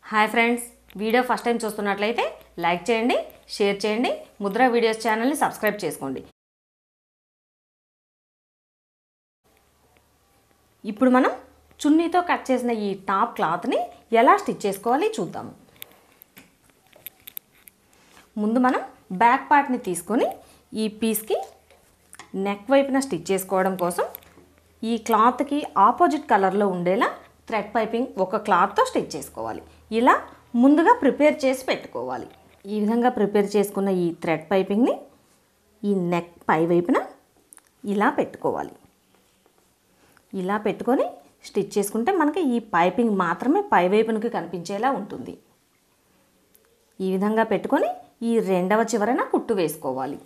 hi friends video first time చూస్తున్నట్లయితే like చేయండి share చేయండి ముద్ర వీడియోస్ ఛానల్ని సబ్స్క్రైబ్ చేసుకోండి ఇప్పుడు మనం చున్నీతో కట్ చేసిన ఈ టాప్ క్లాత్ని ఎలా స్టిచ్ చేసుకోవాలి చూద్దాము ముందు మనం బ్యాక్ పార్ట్ని తీసుకొని ఈ పీస్కి నెక్ వైపున స్టిచ్ చేసుకోవడం కోసం ఈ క్లాత్కి ఆపోజిట్ కలర్లో ఉండేలా థ్రెడ్ పైపింగ్ ఒక క్లాత్తో స్టిచ్ చేసుకోవాలి ఇలా ముందుగా ప్రిపేర్ చేసి పెట్టుకోవాలి ఈ విధంగా ప్రిపేర్ చేసుకున్న ఈ థ్రెడ్ పైపింగ్ని ఈ నెక్ పై వైపున ఇలా పెట్టుకోవాలి ఇలా పెట్టుకొని స్టిచ్ చేసుకుంటే మనకి ఈ పైపింగ్ మాత్రమే పై వైపునకి కనిపించేలా ఉంటుంది ఈ విధంగా పెట్టుకొని ఈ రెండవ చివరన కుట్టు వేసుకోవాలి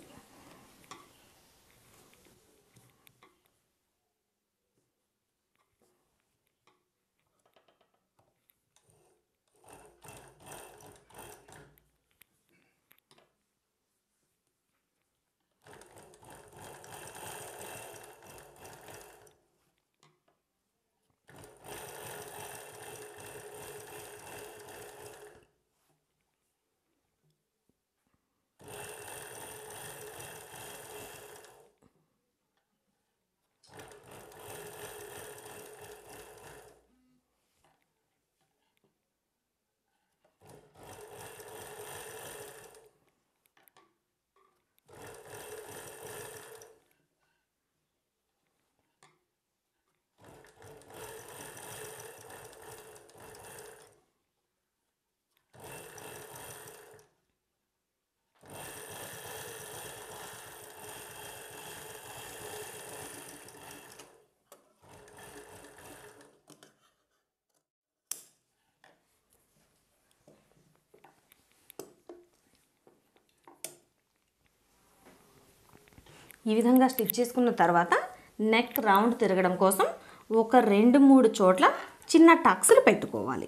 ఈ విధంగా స్టిచ్ చేసుకున్న తర్వాత నెక్ రౌండ్ తిరగడం కోసం ఒక రెండు మూడు చోట్ల చిన్న టక్స్లు పెట్టుకోవాలి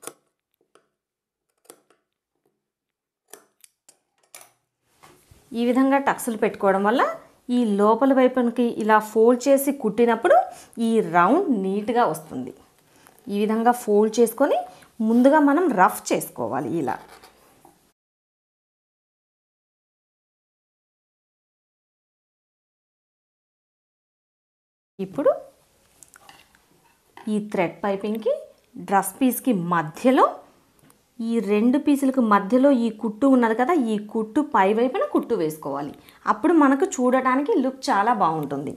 ఈ విధంగా టక్స్లు పెట్టుకోవడం వల్ల ఈ లోపల వైపునికి ఇలా ఫోల్డ్ చేసి కుట్టినప్పుడు ఈ రౌండ్ నీట్గా వస్తుంది ఈ విధంగా ఫోల్డ్ చేసుకొని ముందుగా మనం రఫ్ చేసుకోవాలి ఇలా ఇప్పుడు ఈ థ్రెడ్ పైపింగ్కి డ్రెస్ పీస్కి మధ్యలో ఈ రెండు పీసులకు మధ్యలో ఈ కుట్టు ఉన్నది కదా ఈ కుట్టు పై వైపున కుట్టు వేసుకోవాలి అప్పుడు మనకు చూడటానికి లుక్ చాలా బాగుంటుంది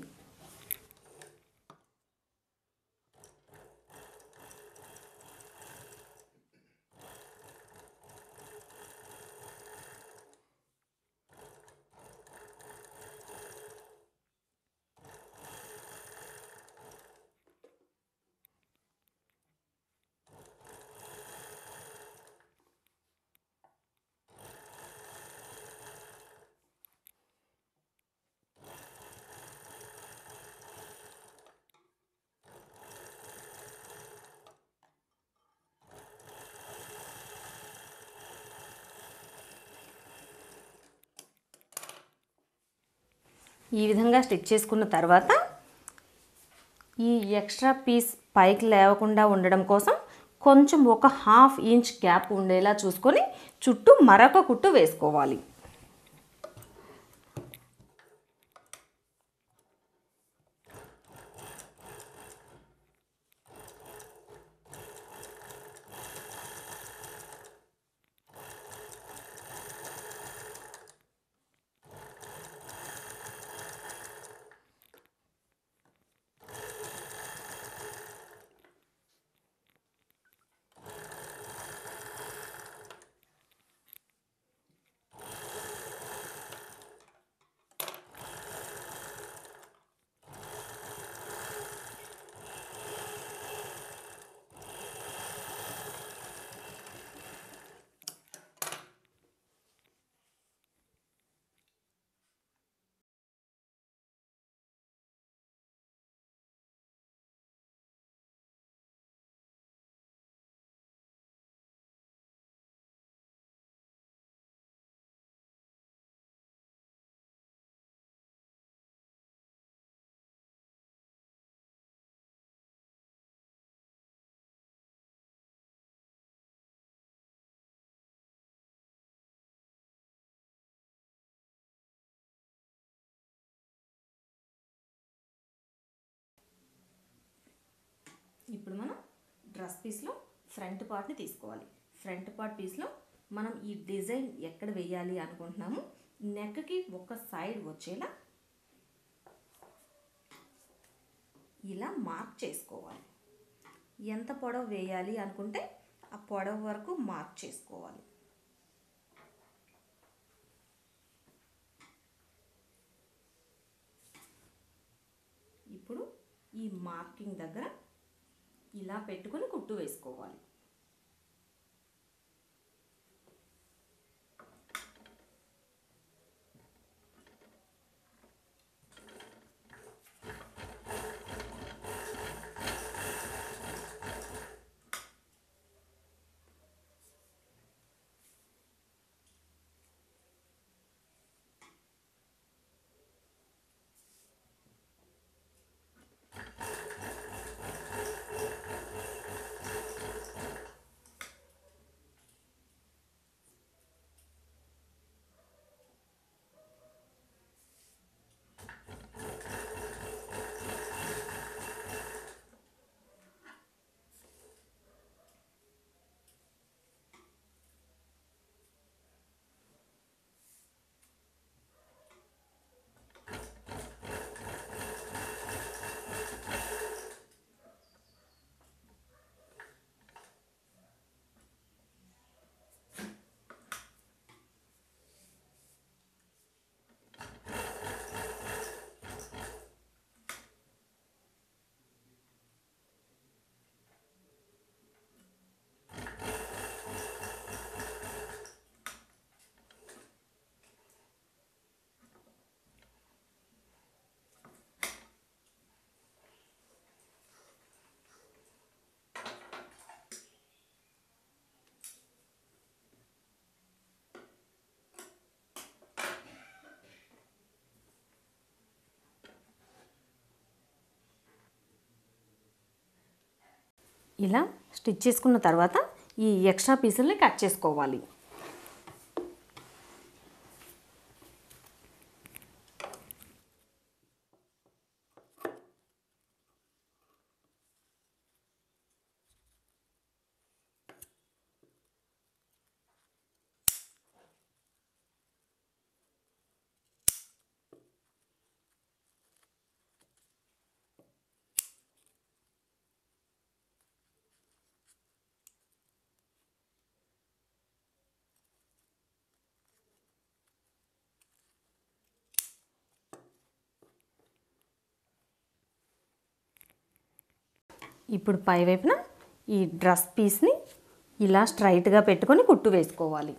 ఈ విధంగా స్టిచ్ చేసుకున్న తర్వాత ఈ ఎక్స్ట్రా పీస్ పైకి లేవకుండా ఉండడం కోసం కొంచెం ఒక హాఫ్ ఇంచ్ గ్యాప్ ఉండేలా చూసుకొని చుట్టూ మరొక కుట్టు వేసుకోవాలి ఇప్పుడు మనం డ్రెస్ పీస్లో ఫ్రంట్ పార్ట్ని తీసుకోవాలి ఫ్రంట్ పార్ట్ పీస్లో మనం ఈ డిజైన్ ఎక్కడ వేయాలి అనుకుంటున్నాము నెక్కి ఒక సైడ్ వచ్చేలా ఇలా మార్క్ చేసుకోవాలి ఎంత పొడవు వేయాలి అనుకుంటే ఆ పొడవు వరకు మార్క్ చేసుకోవాలి ఇప్పుడు ఈ మార్కింగ్ దగ్గర ఇలా పెట్టుకొని కుట్టు వేసుకోవాలి ఇలా స్టిచ్ చేసుకున్న తర్వాత ఈ ఎక్స్ట్రా పీసుల్ని కట్ చేసుకోవాలి ఇప్పుడు పై వైపున ఈ డ్రెస్ పీస్ని ఇలా స్ట్రైట్గా పెట్టుకొని కుట్టు వేసుకోవాలి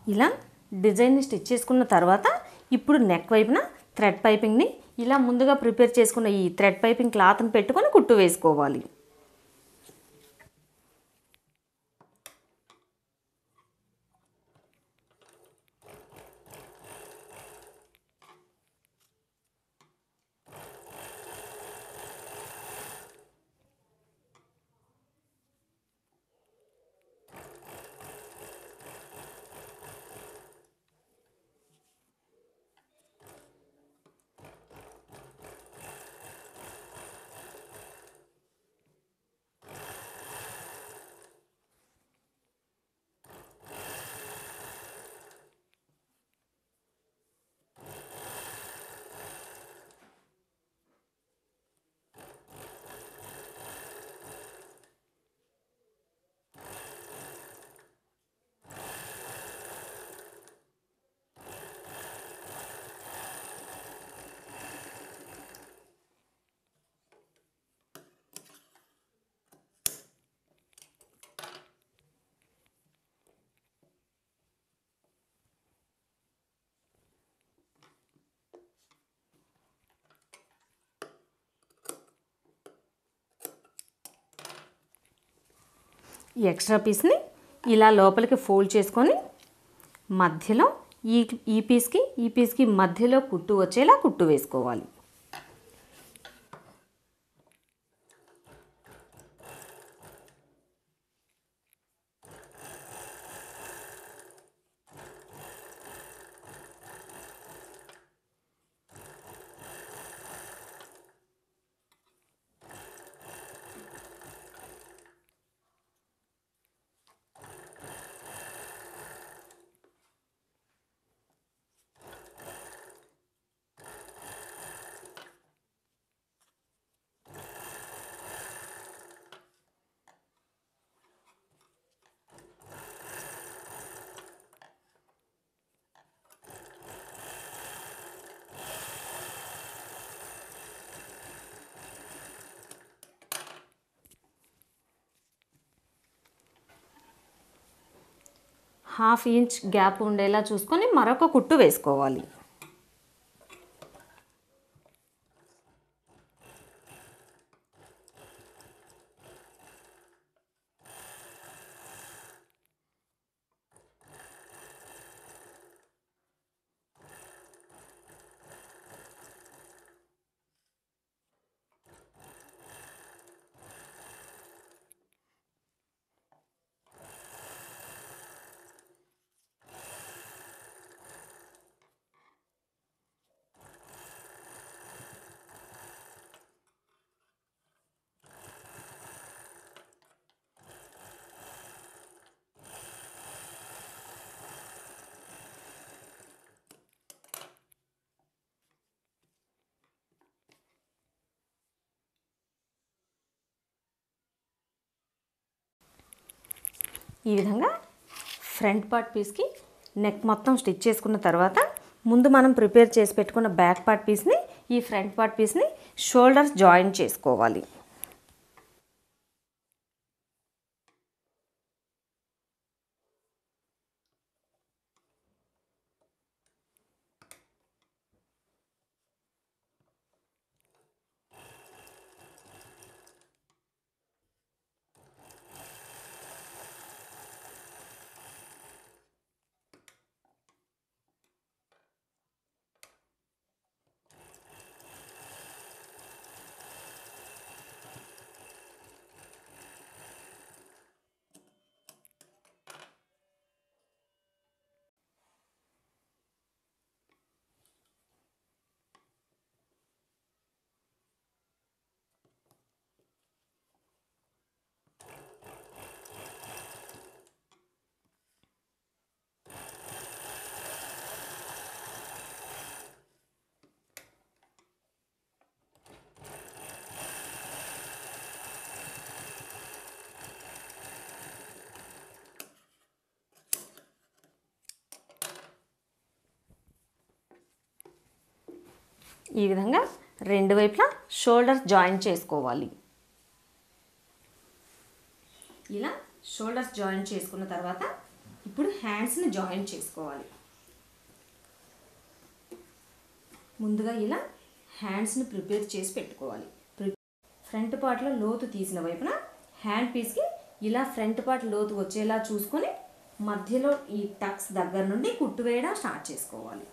ఇలా డిజైన్ని స్టిచ్ చేసుకున్న తర్వాత ఇప్పుడు నెక్ వైపున థ్రెడ్ పైపింగ్ని ఇలా ముందుగా ప్రిపేర్ చేసుకున్న ఈ థ్రెడ్ పైపింగ్ క్లాత్ని పెట్టుకొని కుట్టు వేసుకోవాలి ఈ ఎక్స్ట్రా పీస్ని ఇలా లోపలికి ఫోల్డ్ చేసుకొని మధ్యలో ఈ ఈ పీస్కి ఈ పీస్కి మధ్యలో కుట్టు వచ్చేలా కుట్టు వేసుకోవాలి హాఫ్ ఇంచ్ గ్యాప్ ఉండేలా చూసుకొని మరొక కుట్టు వేసుకోవాలి ఈ విధంగా ఫ్రంట్ పార్ట్ పీస్కి నెక్ మొత్తం స్టిచ్ చేసుకున్న తర్వాత ముందు మనం ప్రిపేర్ చేసి పెట్టుకున్న బ్యాక్ పార్ట్ పీస్ని ఈ ఫ్రంట్ పార్ట్ పీస్ని షోల్డర్స్ జాయిన్ చేసుకోవాలి ఈ విధంగా రెండు వైపులా షోల్డర్స్ జాయిన్ చేసుకోవాలి ఇలా షోల్డర్స్ జాయిన్ చేసుకున్న తర్వాత ఇప్పుడు హ్యాండ్స్ని జాయిన్ చేసుకోవాలి ముందుగా ఇలా హ్యాండ్స్ని ప్రిపేర్ చేసి పెట్టుకోవాలి ప్రి- ఫ్రంట్ పార్ట్లో లోతు తీసిన వైపున హ్యాండ్ పీస్కి ఇలా ఫ్రంట్ పార్ట్ లోతు వచ్చేలా చూసుకొని మధ్యలో ఈ టక్స్ దగ్గర నుండి కుట్టు వేయడం స్టార్ట్ చేసుకోవాలి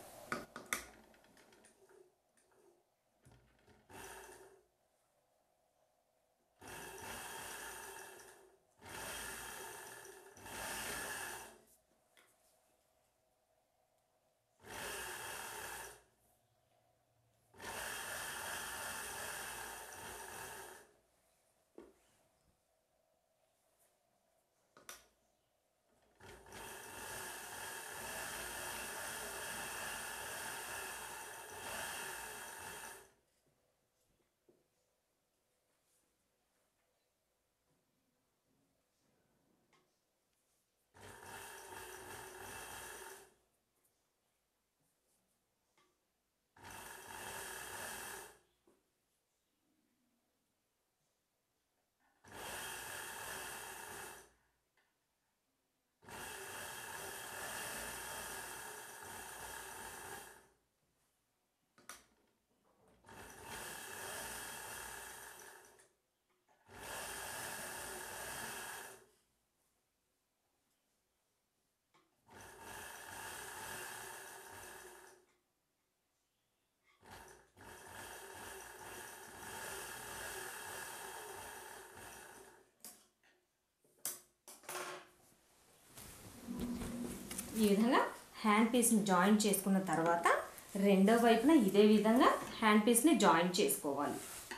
ఈ విధంగా హ్యాండ్ పీస్ని జాయిన్ చేసుకున్న తర్వాత రెండో వైపున ఇదే విధంగా హ్యాండ్ పీస్ని జాయిన్ చేసుకోవాలి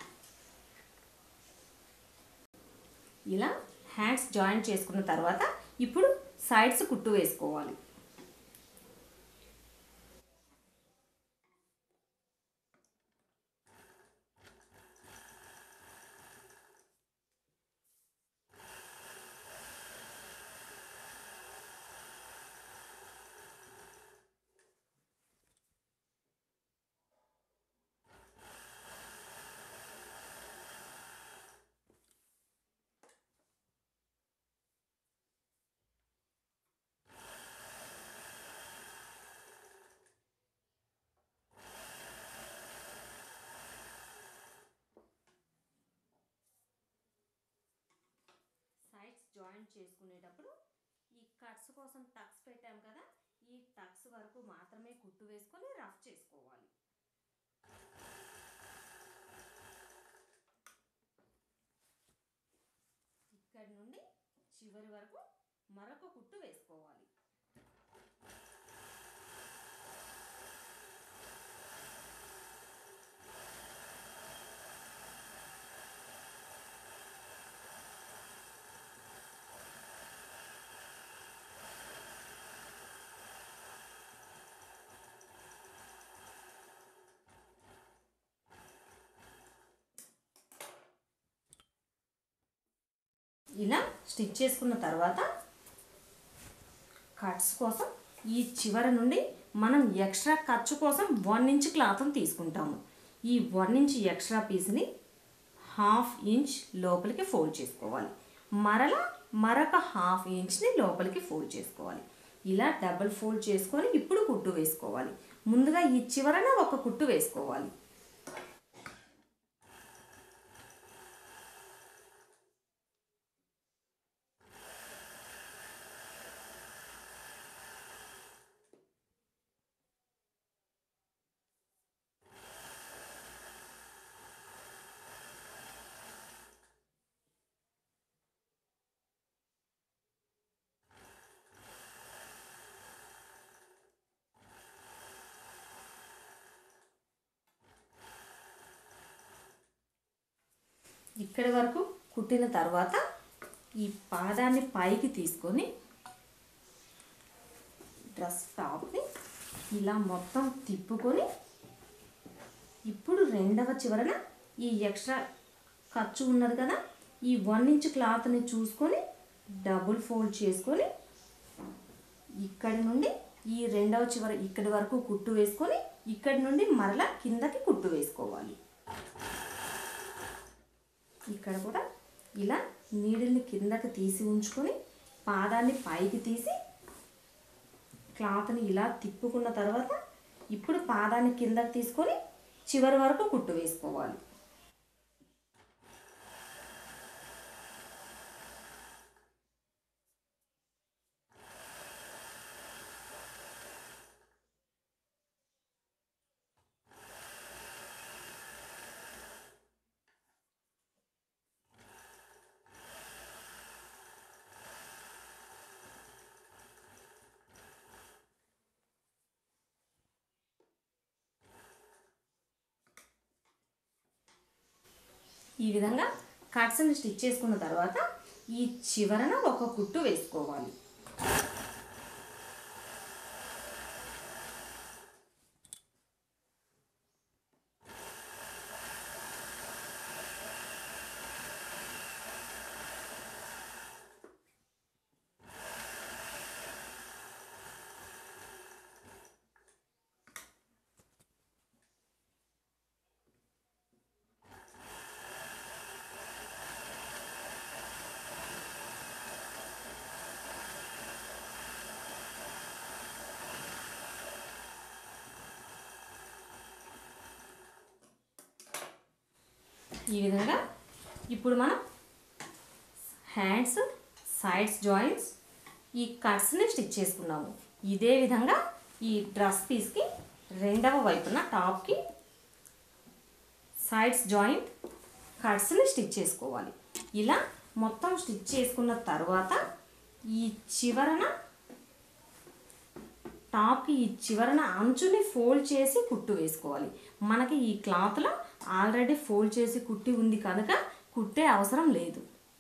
ఇలా హ్యాండ్స్ జాయిన్ చేసుకున్న తర్వాత ఇప్పుడు సైడ్స్ కుట్టు వేసుకోవాలి సైడ్స్ జాయిన్ చేసుకునేటప్పుడు ఈ కట్స్ కోసం టక్స్ పెట్టాం కదా ఈ టక్స్ వరకు మాత్రమే కుట్టు వేసుకొని రఫ్ చేసుకోవాలి ఇక్కడి నుండి చివరి వరకు మరొక కుట్టు వేసుకోవాలి ఇలా స్టిచ్ చేసుకున్న తర్వాత కట్స్ కోసం ఈ చివరి నుండి మనం ఎక్స్ట్రా ఖర్చు కోసం వన్ ఇంచ్ క్లాత్ని తీసుకుంటాము ఈ వన్ ఇంచ్ ఎక్స్ట్రా పీస్ని హాఫ్ ఇంచ్ లోపలికి ఫోల్డ్ చేసుకోవాలి మరలా మరొక హాఫ్ ఇంచ్ని లోపలికి ఫోల్డ్ చేసుకోవాలి ఇలా డబుల్ ఫోల్డ్ చేసుకొని ఇప్పుడు కుట్టు వేసుకోవాలి ముందుగా ఈ చివరన ఒక కుట్టు వేసుకోవాలి ఇక్కడి వరకు కుట్టిన తర్వాత ఈ పాదాన్ని పైకి తీసుకొని డ్రెస్ టాప్ని ఇలా మొత్తం తిప్పుకొని ఇప్పుడు రెండవ చివరన ఈ ఎక్స్ట్రా ఖర్చు ఉన్నది కదా ఈ వన్ ఇంచ్ క్లాత్ని చూసుకొని డబుల్ ఫోల్డ్ చేసుకొని ఇక్కడి నుండి ఈ రెండవ చివర ఇక్కడి వరకు కుట్టు వేసుకొని ఇక్కడి నుండి మరలా కిందకి కుట్టు వేసుకోవాలి ఇక్కడ కూడా ఇలా నీడిల్ని కిందకి తీసి ఉంచుకొని పాదాన్ని పైకి తీసి క్లాత్ని ఇలా తిప్పుకున్న తర్వాత ఇప్పుడు పాదాన్ని కిందకి తీసుకొని చివరి వరకు కుట్టు వేసుకోవాలి ఈ విధంగా కట్స్ని స్టిచ్ చేసుకున్న తర్వాత ఈ చివరన ఒక కుట్టు వేసుకోవాలి ఈ విధంగా ఇప్పుడు మనం హ్యాండ్స్ సైడ్స్ జాయింట్స్ ఈ కట్స్ని స్టిచ్ చేసుకున్నాము ఇదే విధంగా ఈ డ్రెస్ పీస్కి రెండవ వైపున టాప్కి సైడ్స్ జాయింట్ కట్స్ని స్టిచ్ చేసుకోవాలి ఇలా మొత్తం స్టిచ్ చేసుకున్న తర్వాత ఈ చివరన టాప్కి ఈ చివరన అంచుని ఫోల్డ్ చేసి కుట్టు వేసుకోవాలి మనకి ఈ క్లాత్లో ఆల్రెడీ ఫోల్డ్ చేసి కుట్టి ఉంది కనుక కుట్టే అవసరం లేదు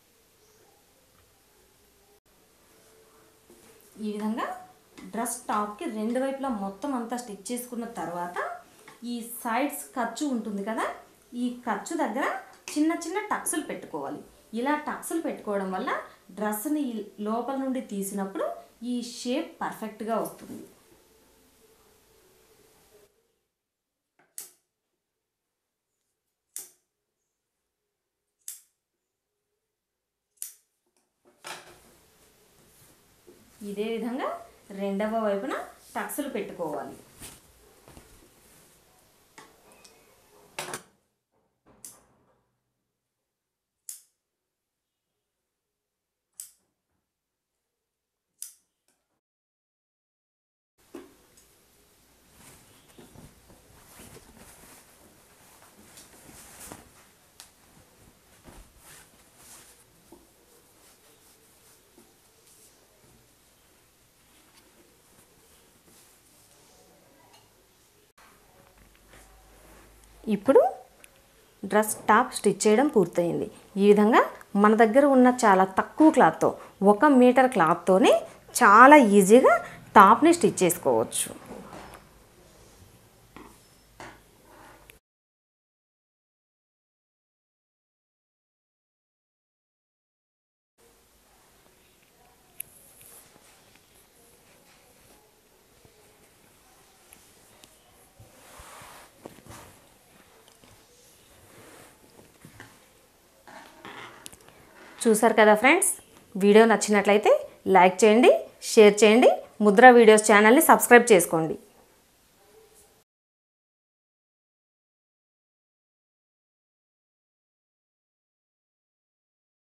ఈ విధంగా డ్రెస్ టాప్కి రెండు వైపులా మొత్తం అంతా స్టిచ్ చేసుకున్న తర్వాత ఈ సైడ్స్ ఖర్చు ఉంటుంది కదా ఈ ఖర్చు దగ్గర చిన్న చిన్న టక్స్లు పెట్టుకోవాలి ఇలా టక్స్లు పెట్టుకోవడం వల్ల డ్రెస్ని లోపల నుండి తీసినప్పుడు ఈ షేప్ పర్ఫెక్ట్గా వస్తుంది ఇదే విధంగా రెండవ వైపున టక్స్లు పెట్టుకోవాలి ఇప్పుడు డ్రెస్ టాప్ స్టిచ్ చేయడం పూర్తయింది ఈ విధంగా మన దగ్గర ఉన్న చాలా తక్కువ క్లాత్తో ఒక మీటర్ క్లాత్తోనే చాలా ఈజీగా టాప్ని స్టిచ్ చేసుకోవచ్చు చూసారు కదా ఫ్రెండ్స్ వీడియో నచ్చినట్లయితే లైక్ చేయండి షేర్ చేయండి ముద్ర వీడియోస్ ఛానల్ని సబ్స్క్రైబ్ చేసుకోండి